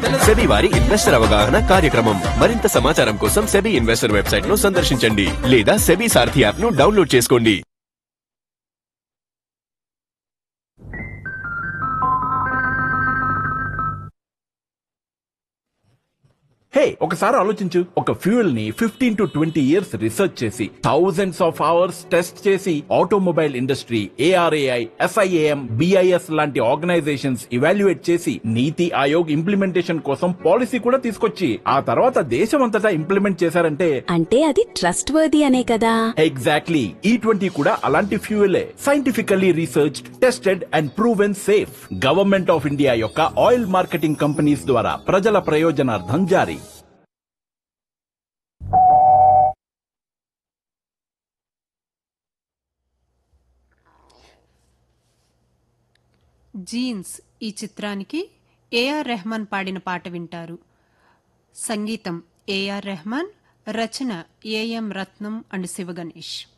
SEBI వారి investor అవగాహన కార్యక్రమం మరింత సమాచారం కోసం సెబీ ఇన్వెస్టర్ వెబ్సైట్ ను సందర్శించండి లేదా సెబీ సారథి యాప్ ను డౌన్లోడ్ చేసుకోండి హే ఒకసారి ఆలోచించు ఒక ఫ్యూయల్ ని fifteen to twenty years research చేసి థౌజండ్స్ ఆఫ్ అవర్స్ టెస్ట్ చేసి automobile industry ARAI SIAM BIS లాంటి ఆర్గనైజేషన్స్ ఇవాల్యుయేట్ చేసి నీతి ఆయోగ్ ఇంప్లిమెంటేషన్ కోసం పాలసీ కూడా తీసుకొచ్చి ఆ తర్వాత దేశం అంతటా ఇంప్లిమెంట్ చేశారంటే అంటే అది ట్రస్ట్ వర్ది అనే కదా ఎగ్జాక్ట్లీ ఈ ట్వంటీ కూడా అలాంటి ఫ్యూయలే scientifically research tested and proven safe government of India యొక్క ఆయిల్ మార్కెటింగ్ కంపెనీస్ ద్వారా ప్రజల ప్రయోజనార్థం జారీ జీన్స్ ఈ చిత్రానికి ఏఆర్ రెహమాన్ పాడిన పాట వింటారు సంగీతం ఏఆర్ రెహమాన్ రచన ఏఎం రత్నం అండ్ శివగణేష్